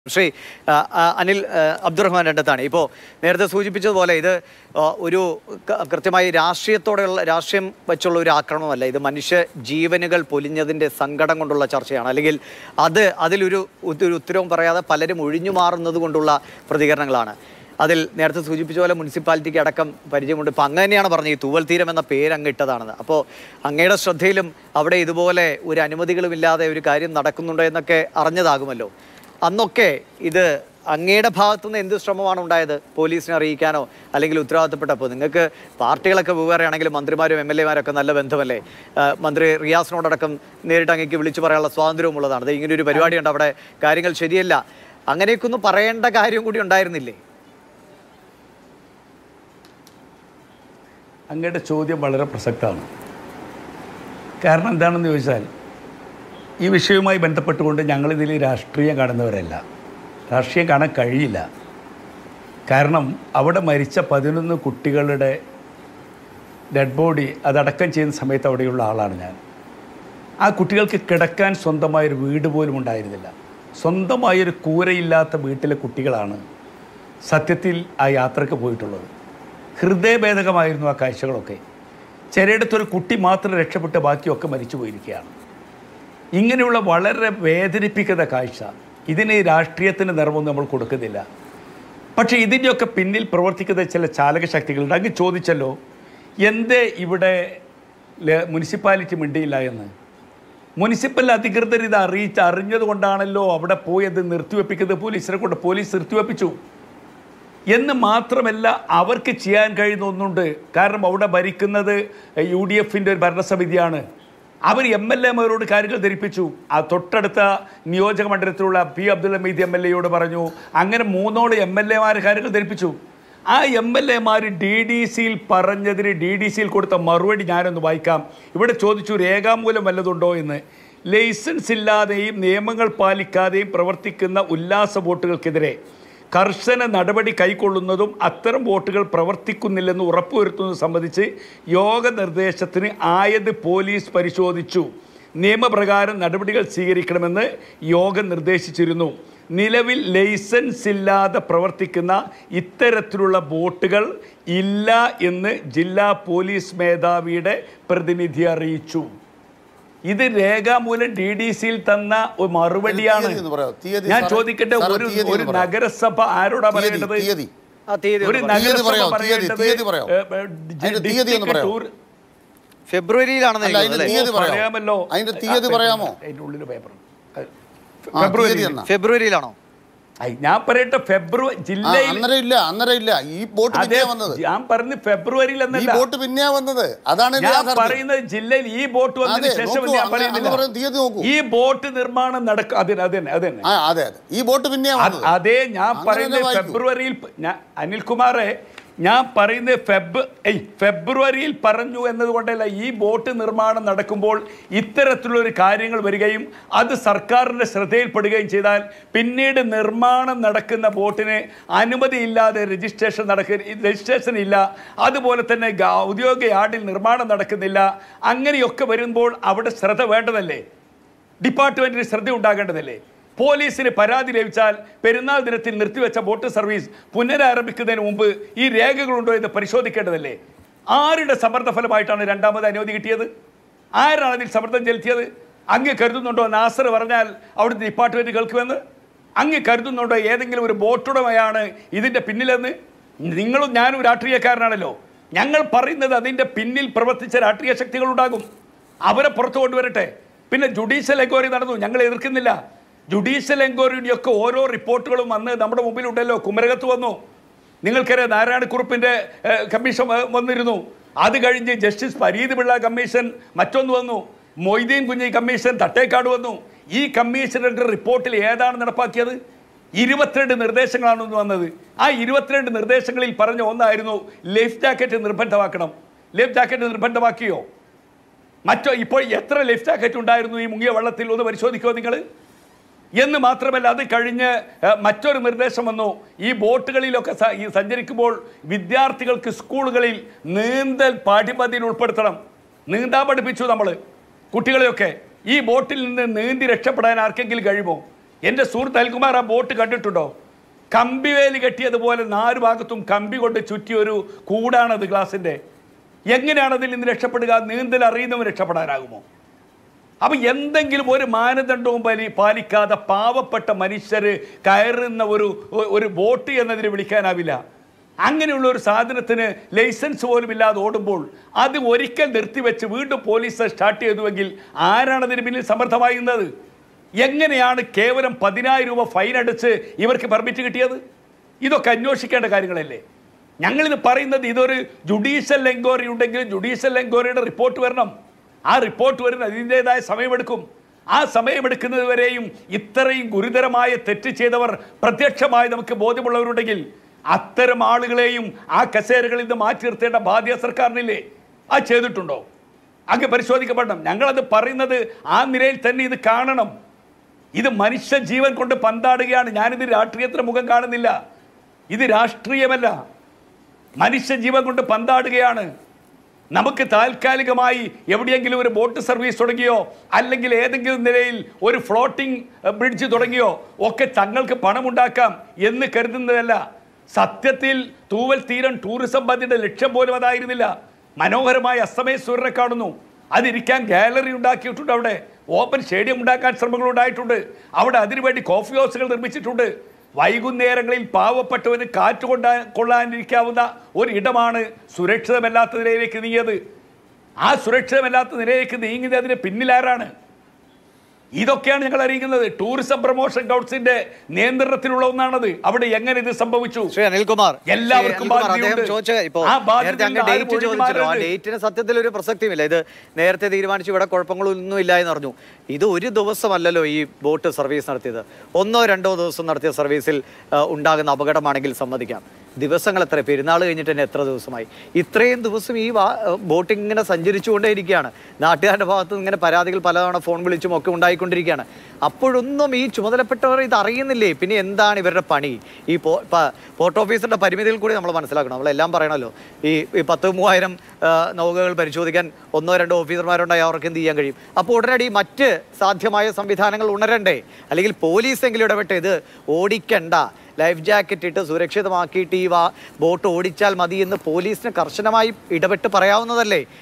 ശ്രീ ആ, ആ, അനിൽ ആ, അബ്ദുറഹ്മാൻ രണ്ടത്താണ് ഇപ്പോൾ നേരത്തെ സൂചിപ്പിച്ചതുപോലെ ഇത് ആ, ഒരു ക- കൃത്യമായി രാഷ്ട്രീയത്തോടെയുള്ള രാഷ്ട്രീയം വെച്ചുള്ള ഒരു ആക്രമണമല്ല ഇത് മനുഷ്യ ജീവനുകൾ പൊലിഞ്ഞതിൻ്റെ സങ്കടം കൊണ്ടുള്ള ചർച്ചയാണ് അല്ലെങ്കിൽ അത് അതിലൊരു ഉത്ത- ഒരു ഉത്തരവും പറയാതെ പലരും ഒഴിഞ്ഞു മാറുന്നത് കൊണ്ടുള്ള പ്രതികരണങ്ങളാണ് അതിൽ നേരത്തെ സൂചിപ്പിച്ച പോലെ മുനിസിപ്പാലിറ്റിക്ക് അടക്കം പരിചയമുണ്ട് ഇപ്പം അങ്ങ് തന്നെയാണ് പറഞ്ഞത് ഈ തൂവൽ തീരം എന്ന പേര് അങ്ങ് ഇട്ടതാണെന്ന് അപ്പോൾ അങ്ങയുടെ ശ്രദ്ധയിലും അവിടെ ഇതുപോലെ ഒരു അനുമതികളുമില്ലാതെ ഒരു കാര്യം നടക്കുന്നുണ്ടോ എന്നൊക്കെ അറിഞ്ഞതാകുമല്ലോ അന്നൊക്കെ ഇത് അങ്ങയുടെ ഭാഗത്തുനിന്ന് എന്ത് ശ്രമമാണ് ഉണ്ടായത് പോലീസിനെ അറിയിക്കാനോ അല്ലെങ്കിൽ ഉത്തരവാദിത്തപ്പെട്ടപ്പോൾ നിങ്ങൾക്ക് പാർട്ടികളൊക്കെ വെവ്വേറെയാണെങ്കിലും മന്ത്രിമാരും എം എൽ എമാരൊക്കെ നല്ല ബന്ധമല്ലേ ആ, മന്ത്രി റിയാസിനോടടക്കം നേരിട്ട് അങ്ങേക്ക് വിളിച്ചു പറയാനുള്ള സ്വാതന്ത്ര്യവും ഉള്ളതാണ് അത് ഇങ്ങനെ ഒരു പരിപാടിയുണ്ട് അവിടെ കാര്യങ്ങൾ ശരിയല്ല അങ്ങനെയൊക്കെ ഒന്ന് പറയേണ്ട കാര്യം കൂടി ഉണ്ടായിരുന്നില്ലേ അങ്ങയുടെ ചോദ്യം വളരെ പ്രസക്തമാണ് കാരണം എന്താണെന്ന് ചോദിച്ചാൽ ഈ വിഷയവുമായി ബന്ധപ്പെട്ടുകൊണ്ട് ഞങ്ങളിതിൽ രാഷ്ട്രീയം കാണുന്നവരല്ല രാഷ്ട്രീയം കാണാൻ കഴിയില്ല കാരണം അവിടെ മരിച്ച പതിനൊന്ന് കുട്ടികളുടെ ഡെഡ് ബോഡി അതടക്കം ചെയ്യുന്ന സമയത്ത് അവിടെയുള്ള ആളാണ് ഞാൻ ആ കുട്ടികൾക്ക് കിടക്കാൻ സ്വന്തമായൊരു വീട് പോലും ഉണ്ടായിരുന്നില്ല സ്വന്തമായൊരു കൂരയില്ലാത്ത വീട്ടിലെ കുട്ടികളാണ് സത്യത്തിൽ ആ യാത്രയ്ക്ക് പോയിട്ടുള്ളത് ഹൃദയഭേദകമായിരുന്നു ആ കാഴ്ചകളൊക്കെ ചിലയിടത്തൊരു കുട്ടി മാത്രം രക്ഷപ്പെട്ട് ബാക്കിയൊക്കെ മരിച്ചു പോയിരിക്കുകയാണ് ഇങ്ങനെയുള്ള വളരെ വേദനിപ്പിക്കുന്ന കാഴ്ച ഇതിന് രാഷ്ട്രീയത്തിന് നിറമൊന്നും നമ്മൾ കൊടുക്കുന്നില്ല പക്ഷേ ഇതിൻ്റെയൊക്കെ പിന്നിൽ പ്രവർത്തിക്കുന്ന ചില ചാലക ശക്തികളുണ്ട് അങ്ങ് ചോദിച്ചല്ലോ എന്തേ ഇവിടെ ല- മുനിസിപ്പാലിറ്റി മിണ്ടിയില്ല എന്ന് മുനിസിപ്പൽ അധികൃതർ ഇത് അറിയിച്ച് അറിഞ്ഞത് കൊണ്ടാണല്ലോ അവിടെ പോയി അത് നിർത്തിവെപ്പിക്കുന്നത് പോലീസിനെ കൊണ്ട് പോലീസ് നിർത്തിവെപ്പിച്ചു എന്ന് മാത്രമല്ല അവർക്ക് ചെയ്യാൻ കഴിയുന്ന ഒന്നുണ്ട് കാരണം അവിടെ ഭരിക്കുന്നത് യു ഡി എഫിൻ്റെ ഒരു ഭരണസമിതിയാണ് അവർ എം എൽ എമാരോട് കാര്യങ്ങൾ ധരിപ്പിച്ചു ആ തൊട്ടടുത്ത നിയോജക മണ്ഡലത്തിലുള്ള P Abdul Hameed M L എയോട് പറഞ്ഞു അങ്ങനെ മൂന്നോട് എം എൽ എമാർ കാര്യങ്ങൾ ധരിപ്പിച്ചു ആ എം എൽ എമാർ ഡി ഡി സിയിൽ പറഞ്ഞതിന് ഡി ഡി സിയിൽ കൊടുത്ത മറുപടി ഞാനൊന്ന് വായിക്കാം ഇവിടെ ചോദിച്ചു രേഖാമൂലം വല്ലതുണ്ടോ എന്ന് ലൈസൻസ് ഇല്ലാതെയും നിയമങ്ങൾ പാലിക്കാതെയും പ്രവർത്തിക്കുന്ന ഉല്ലാസ ബോട്ടുകൾക്കെതിരെ കർശന നടപടി കൈക്കൊള്ളുന്നതും അത്തരം വോട്ടുകൾ പ്രവർത്തിക്കുന്നില്ലെന്ന് ഉറപ്പുവരുത്തുന്നത് സംബന്ധിച്ച് യോഗ നിർദ്ദേശത്തിന് ആയത് പോലീസ് പരിശോധിച്ചു നിയമപ്രകാരം നടപടികൾ സ്വീകരിക്കണമെന്ന് യോഗം നിർദ്ദേശിച്ചിരുന്നു നിലവിൽ ലൈസൻസ് ഇല്ലാതെ പ്രവർത്തിക്കുന്ന ഇത്തരത്തിലുള്ള ബോട്ടുകൾ ഇല്ല എന്ന് ജില്ലാ പോലീസ് മേധാവിയുടെ പ്രതിനിധി അറിയിച്ചു ഇത് രേഖാമൂലം ഡി ഡി സിയിൽ തന്ന ഒരു മറുപടിയാണ് തീയതി ഒന്ന് പറയാമോ? തീയതി ഞാൻ സാറേ, ചോദിക്കട്ടെ സാറേ, ഒരു തീയതി ഒരു ഒന്ന് പറയാമോ? നഗരസഭ ആരോടാ തീയതി പറയേണ്ടത് തീയതി ആ തീയതി ഒരു ഒന്ന് പറ. തീയതി നഗരസഭ പറയാമോ? തീയതി, പറയേണ്ടത് തീയതി പറയാമോ? ഏ, ഏ, ഡി- അതിന്റെ തീയതി ഒന്ന് ഡിസ്ട്രിക്ട് പറയാമോ? ടൂർ- ഫെബ്രുവരിയിലാണെന്ന് അല്ല, എനിക്ക് അതിന്റെ തോന്നുന്നു അല്ലേ? തീയതി പറയാമോ? പറയാമല്ലോ അതിന്റെ തീയതി ആ, പറയാമോ? അതിന്റെ ഉള്ളിൽ പേപ്പർ ആ, തീയതി എന്നാ? ഫെബ്രുവരിയിലാണോ ഞാൻ പറയട്ടെ ഫെബ്രുവരി ആ, ജില്ലയിൽ അന്നേരം ഇല്ല അന്നേരം ഇല്ല ഈ ബോട്ട് അതെ പിന്നെയാ വന്നത് ഞാൻ പറഞ്ഞ് ഫെബ്രുവരിയിൽ ഈ എന്നല്ല ബോട്ട് പിന്നെയാ വന്നത് അതാണ് ഇതിന്റെ ഞാൻ യാഥാർത്ഥ്യം. പറയുന്നത് ജില്ലയിൽ ഈ ബോട്ട് വന്നതിന് അതെ, ശേഷം നോക്കൂ, ഞാൻ അങ്ങ് പറയുന്നില്ല അങ്ങ് പറയുന്ന തീയതി നോക്കൂ. ഈ ബോട്ട് നിർമ്മാണം നടക്കും അതിന് അതന്നെ അതന്നെ ആ അതെ അതെ ഈ ബോട്ട് പിന്നെയാ അത് വന്നത് അതേ ഞാൻ അങ്ങനെ പറയുന്നത് വായിക്കൂ. ഫെബ്രുവരിയിൽ പ- ഞാൻ അനിൽകുമാറെ ഞാൻ പറയുന്നത് ഫെബ് ഏയ് ഫെബ്രുവരിയിൽ പറഞ്ഞു എന്നതുകൊണ്ടല്ല ഈ ബോട്ട് നിർമ്മാണം നടക്കുമ്പോൾ ഇത്തരത്തിലൊരു കാര്യങ്ങൾ വരികയും അത് സർക്കാരിൻ്റെ ശ്രദ്ധയിൽപ്പെടുകയും ചെയ്താൽ പിന്നീട് നിർമ്മാണം നടക്കുന്ന ബോട്ടിന് അനുമതിയില്ലാതെ രജിസ്ട്രേഷൻ നടക്ക രജിസ്ട്രേഷൻ ഇല്ല അതുപോലെ തന്നെ ഗ- ഔദ്യോഗിക യാർഡിൽ നിർമ്മാണം നടക്കുന്നില്ല അങ്ങനെയൊക്കെ വരുമ്പോൾ അവിടെ ശ്രദ്ധ വേണ്ടതല്ലേ ഡിപ്പാർട്ട്മെന്റിന് ശ്രദ്ധ ഉണ്ടാകേണ്ടതല്ലേ പോലീസിന് പരാതി ലഭിച്ചാൽ പെരുന്നാൾ ദിനത്തിൽ നിർത്തിവെച്ച ബോട്ട് സർവീസ് പുനരാരംഭിക്കുന്നതിന് മുമ്പ് ഈ രേഖകളുണ്ടോ എന്ന് പരിശോധിക്കേണ്ടതല്ലേ ആരുടെ സമ്മർദ്ദ ഫലമായിട്ടാണ് രണ്ടാമത് അനുമതി കിട്ടിയത് ആരാണ് അതിൽ സമ്മർദ്ദം ചെലുത്തിയത് അങ്ങ് കരുതുന്നുണ്ടോ നാസർ പറഞ്ഞാൽ അവിടുത്തെ ഡിപ്പാർട്ട്മെന്റ് കേൾക്കുമെന്ന് അങ്ങ് കരുതുന്നുണ്ടോ ഏതെങ്കിലും ഒരു ബോട്ടുടമയാണ് ഇതിന്റെ പിന്നിലെന്ന് നിങ്ങളും ഞാനും രാഷ്ട്രീയക്കാരനാണല്ലോ ഞങ്ങൾ പറയുന്നത് അതിന്റെ പിന്നിൽ പ്രവർത്തിച്ച രാഷ്ട്രീയ ശക്തികളുണ്ടാകും അവരെ പുറത്തു കൊണ്ടുവരട്ടെ പിന്നെ ജുഡീഷ്യൽ എൻക്വയറി നടന്നു ഞങ്ങൾ എതിർക്കുന്നില്ല ജുഡീഷ്യൽ എൻക്വയറിയുടെ ഒക്കെ ഓരോ റിപ്പോർട്ടുകളും വന്ന് നമ്മുടെ മുമ്പിലുണ്ടല്ലോ കുമരകത്ത് വന്നു നിങ്ങൾക്കറിയാം നാരായണക്കുറുപ്പിൻ്റെ ഏഹ്, കമ്മീഷൻ വ- വന്നിരുന്നു അത് കഴിഞ്ഞ് ജസ്റ്റിസ് പരീത് പിള്ള കമ്മീഷൻ മറ്റൊന്ന് വന്നു മൊയ്തീൻ കുഞ്ഞി കമ്മീഷൻ തട്ടേക്കാട് വന്നു ഈ കമ്മീഷണറുടെ റിപ്പോർട്ടിൽ ഏതാണ് നടപ്പാക്കിയത് ഇരുപത്തിരണ്ട് നിർദ്ദേശങ്ങളാണ് ഇന്ന് വന്നത് ആ ഇരുപത്തിരണ്ട് നിർദ്ദേശങ്ങളിൽ പറഞ്ഞ ഒന്നായിരുന്നു ലൈഫ് ജാക്കറ്റ് നിർബന്ധമാക്കണം ലൈഫ് ജാക്കറ്റ് നിർബന്ധമാക്കിയോ മറ്റോ ഇപ്പോൾ എത്ര ലൈഫ് ജാക്കറ്റ് ഉണ്ടായിരുന്നു ഈ മുങ്ങിയ വെള്ളത്തിൽ ഒന്ന് പരിശോധിക്കുമോ നിങ്ങൾ എന്ന് മാത്രമല്ല അത് കഴിഞ്ഞ് ഏഹ്, മറ്റൊരു നിർദ്ദേശം വന്നു ഈ ബോട്ടുകളിലൊക്കെ സ- ഈ സഞ്ചരിക്കുമ്പോൾ വിദ്യാർത്ഥികൾക്ക് സ്കൂളുകളിൽ നീന്തൽ പാഠ്യപദ്ധതിയിൽ ഉൾപ്പെടുത്തണം നീന്താൻ പഠിപ്പിച്ചു നമ്മൾ കുട്ടികളെയൊക്കെ ഈ ബോട്ടിൽ നിന്ന് നീന്തി രക്ഷപ്പെടാൻ ആർക്കെങ്കിലും കഴിയുമോ എൻ്റെ സുഹൃത്ത് അൽകുമാർ ആ ബോട്ട് കണ്ടിട്ടുണ്ടോ കമ്പിവേലി കെട്ടിയതുപോലെ നാല് ഭാഗത്തും കമ്പി കൊണ്ട് ചുറ്റിയ ഒരു കൂടാണത് ഗ്ലാസിൻ്റെ എങ്ങനെയാണ് അതിൽ നിന്ന് രക്ഷപ്പെടുക നീന്തൽ അറിയുന്നവൻ രക്ഷപ്പെടാനാകുമോ അപ്പം എന്തെങ്കിലും ഒരു മാനദണ്ഡവും പലി പാലിക്കാതെ പാവപ്പെട്ട മനുഷ്യർ കയറുന്ന ഒരു ഒരു ബോട്ട് എന്നതിന് വിളിക്കാനാവില്ല അങ്ങനെയുള്ള ഒരു സാധനത്തിന് ലൈസൻസ് പോലും ഇല്ലാതെ ഓടുമ്പോൾ അത് ഒരിക്കൽ നിർത്തിവെച്ച് വീണ്ടും പോലീസ് സ്റ്റാർട്ട് ചെയ്തുവെങ്കിൽ ആരാണ് അതിന് പിന്നിൽ സമർത്ഥമായിരുന്നത് എങ്ങനെയാണ് കേവലം പതിനായിരം രൂപ ഫൈൻ അടിച്ച് ഇവർക്ക് പെർമിറ്റ് കിട്ടിയത് ഇതൊക്കെ അന്വേഷിക്കേണ്ട കാര്യങ്ങളല്ലേ ഞങ്ങളിത് പറയുന്നത് ഇതൊരു ജുഡീഷ്യൽ എൻക്വയറി ഉണ്ടെങ്കിൽ ജുഡീഷ്യൽ എൻക്വയറിയുടെ റിപ്പോർട്ട് വരണം ആ റിപ്പോർട്ട് വരുന്ന അതിൻ്റെതായ സമയമെടുക്കും ആ സമയമെടുക്കുന്നത് വരെയും ഇത്രയും ഗുരുതരമായ തെറ്റ് ചെയ്തവർ പ്രത്യക്ഷമായി നമുക്ക് ബോധ്യമുള്ളവരുണ്ടെങ്കിൽ അത്തരം ആളുകളെയും ആ കസേരകളിൽ നിന്ന് മാറ്റി നിർത്തേണ്ട ബാധ്യത സർക്കാരിനില്ലേ അത് ചെയ്തിട്ടുണ്ടോ അങ്ങ് പരിശോധിക്കപ്പെടണം ഞങ്ങളത് പറയുന്നത് ആ നിലയിൽ തന്നെ ഇത് കാണണം ഇത് മനുഷ്യ ജീവൻ കൊണ്ട് പന്താടുകയാണ് ഞാനിത് രാഷ്ട്രീയത്തിന് മുഖം കാണുന്നില്ല ഇത് രാഷ്ട്രീയമല്ല മനുഷ്യ ജീവൻ കൊണ്ട് പന്താടുകയാണ് നമുക്ക് താൽക്കാലികമായി എവിടെയെങ്കിലും ഒരു ബോട്ട് സർവീസ് തുടങ്ങിയോ അല്ലെങ്കിൽ ഏതെങ്കിലും നിലയിൽ ഒരു ഫ്ലോട്ടിംഗ് ബ്രിഡ്ജ് തുടങ്ങിയോ ഒക്കെ തങ്ങൾക്ക് പണമുണ്ടാക്കാം എന്ന് കരുതുന്നതല്ല സത്യത്തിൽ തൂവൽ തീരം ടൂറിസം പദ്ധതിയുടെ ലക്ഷ്യം പോലും അതായിരുന്നില്ല മനോഹരമായ അസ്തമയ സൂര്യനെ കാണുന്നു അതിരിക്കാൻ ഗാലറി ഉണ്ടാക്കിയിട്ടുണ്ട് അവിടെ ഓപ്പൺ സ്റ്റേഡിയം ഉണ്ടാക്കാൻ ശ്രമങ്ങൾ ഉണ്ടായിട്ടുണ്ട് അവിടെ അതിനുവേണ്ടി കോഫി ഹൗസുകൾ നിർമ്മിച്ചിട്ടുണ്ട് വൈകുന്നേരങ്ങളിൽ പാവപ്പെട്ടവന് കാറ്റ് കൊണ്ടാ കൊള്ളാനിരിക്കാവുന്ന ഒരു ഇടമാണ് സുരക്ഷിതമല്ലാത്ത നിലയിലേക്ക് നീങ്ങിയത് ആ സുരക്ഷിതമല്ലാത്ത നിലയിലേക്ക് നീങ്ങിയതിന് പിന്നിലാരാണ് ഇതൊക്കെയാണ് ഞങ്ങൾ അറിയിക്കുന്നത് ടൂറിസം പ്രൊമോഷൻ കൗൺസിലിന്റെ നിയന്ത്രണത്തിലുള്ള ഒന്നാണത് അവിടെ എങ്ങനെ ഇത് സംഭവിച്ചു ശ്രീ അനിൽകുമാർ എല്ലാവർക്കും ശ്രീ അനിൽകുമാർ, അദ്ദേഹം ബാധ്യതയുണ്ട്. ചോദിച്ച ഇപ്പോ ആ ബാധ്യതയിൽ നേരത്തെ അങ്ങ് നിന്ന് ആരും ഡേറ്റ് ഒഴിഞ്ഞു ചോദിച്ചല്ലോ ആ മാറരുത്. ഡേറ്റിന് സത്യത്തിൽ ഒരു പ്രസക്തിയുമില്ല ഇത് നേരത്തെ തീരുമാനിച്ചു ഇവിടെ കുഴപ്പങ്ങളൊന്നും ഇല്ല എന്ന് പറഞ്ഞു ഇത് ഒരു ദിവസമല്ലല്ലോ ഈ ബോട്ട് സർവീസ് നടത്തിയത് ഒന്നോ രണ്ടോ ദിവസം നടത്തിയ സർവീസിൽ ആ, ഉണ്ടാകുന്ന അപകടമാണെങ്കിൽ സമ്മതിക്കാം ദിവസങ്ങൾ എത്ര പെരുന്നാൾ കഴിഞ്ഞിട്ട് തന്നെ എത്ര ദിവസമായി ഇത്രയും ദിവസം ഈ വാ- ബോട്ടിംഗ് ഇങ്ങനെ സഞ്ചരിച്ചുകൊണ്ടേയിരിക്കുകയാണ് നാട്ടുകാരുടെ ഭാഗത്ത് നിന്ന് ഇങ്ങനെ പരാതികൾ പലതവണ ഫോൺ വിളിച്ചും ഒക്കെ ഉണ്ടായിക്കൊണ്ടിരിക്കുകയാണ് അപ്പോഴൊന്നും ഈ ചുമതലപ്പെട്ടവർ ഇത് അറിയുന്നില്ലേ പിന്നെ എന്താണ് ഇവരുടെ പണി ഈ പോ പ- പോർട്ട് ഓഫീസറുടെ പരിമിതികൾ കൂടി നമ്മൾ മനസ്സിലാക്കണം നമ്മളെല്ലാം പറയണമല്ലോ ഈ ഈ പത്ത് മൂവായിരം ആ, നൗകകൾ പരിശോധിക്കാൻ ഒന്നോ രണ്ടോ ഓഫീസർമാരുണ്ടായി അവർക്ക് എന്ത് ചെയ്യാൻ കഴിയും അപ്പോൾ ഉടനടി മറ്റ് സാധ്യമായ സംവിധാനങ്ങൾ ഉണരണ്ടേ അല്ലെങ്കിൽ പോലീസ് എങ്കിലും ഇടപെട്ട് ഇത് ഓടിക്കണ്ട ലൈഫ് ജാക്കറ്റ് ഇട്ട് സുരക്ഷിതമാക്കിയിട്ട് ഈ വാ ബോട്ട് ഓടിച്ചാൽ മതി എന്ന് പോലീസിന് കർശനമായി ഇടപെട്ട് പറയാവുന്നതല്ലേ